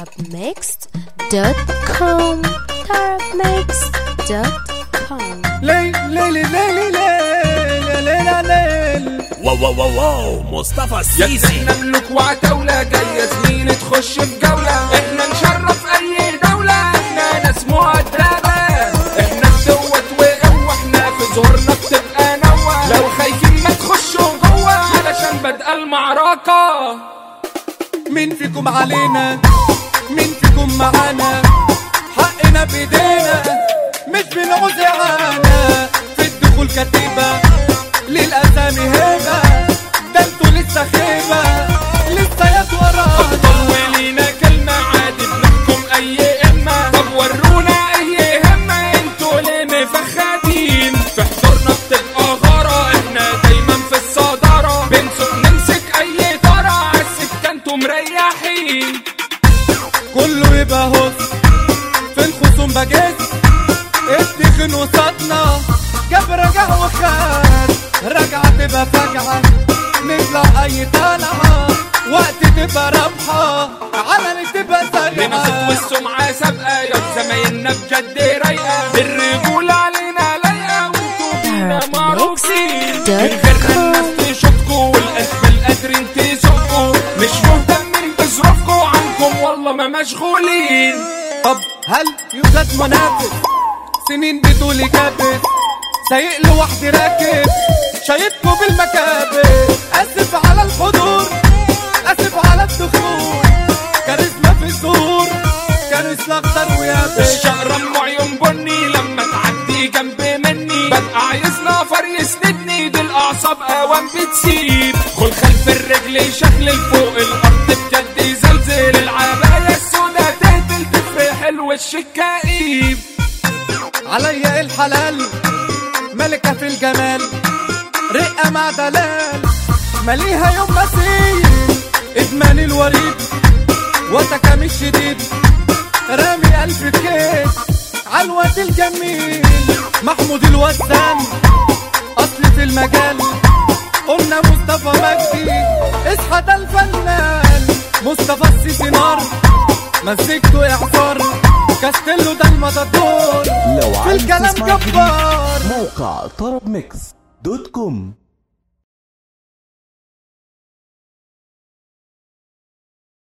tarabmixed.com tarabmixed.com ليل ليل ليل ليل ليل ليل واو واو واو واو مصطفى السيسي احنا ملوك وعتاولة جاية زميلة تخش في جولة احنا نشرف اي دولة احنا ناس مؤدبة احنا بتوت وقوة احنا في زورنا بتبقى نوة لو خايفين ما تخشوا جوه علشان بدأ المعركة مين فيكم علينا مين فيكم معانا حقنا بايدينا مش بنعوز اعانة في الدخول كتيبة للاسامي هبة ده انتوا لسه خيبة لسه يا ورانا ولينا كلمة عادي بنحكم اي امة طب ورونا اي همة انتوا ليه مفخدين في حضورنا بتبقى غارة احنا دايما في الصدارة بنسوق نمسك اي طارة عالسكة انتوا مريحين كله يبقى هص في الخصوم بجس التخن وسطنا جاب رجع وخد رجعة تبقى فجعة نطلع اي طلعة وقت تبقى رابحة علني تبقى بنصت سريعة والسمعة سابقة يا زمايلنا بجد رايقة الرجولة علينا لايقة وانتوا بينا معروفين من غير الناس تشوفكوا والاهبل قادرين تسوقوا مش مهتمين بظروفكوا عنكم والله ما مشغولين طب هل يوجد منافس سنين بتقولي كابس سايق لوحدي راكب شايفكوا بالمكابس اسف على الحضور اسف على الدخول كاريزما في الظهور كارث اخضر ويابس الشقرم وعيون بني لما تعدي جنب مني ببقى عايز نفر يسندني دي الاعصاب اوام بتسيب خل خلف الرجل شكل فوق الارض بجد يزلزل العباية السودا تهبل تفرح الوش الكئيب عليا الحلال ملكة في الجمال رقة مع دلال ماليها يوم مسير ادمان الوريد وتكام الشديد رامي ألف كيس عالواد الجميل محمود الوسام أصلي في المجال قلنا مصطفى مجدي اصحى ده الفنان مصطفى السيسي نار مزجته اعصار كاستيلو ده المطدور لو في عايز الكلام تسمع جديد جبار موقع طرب ميكس دوت كوم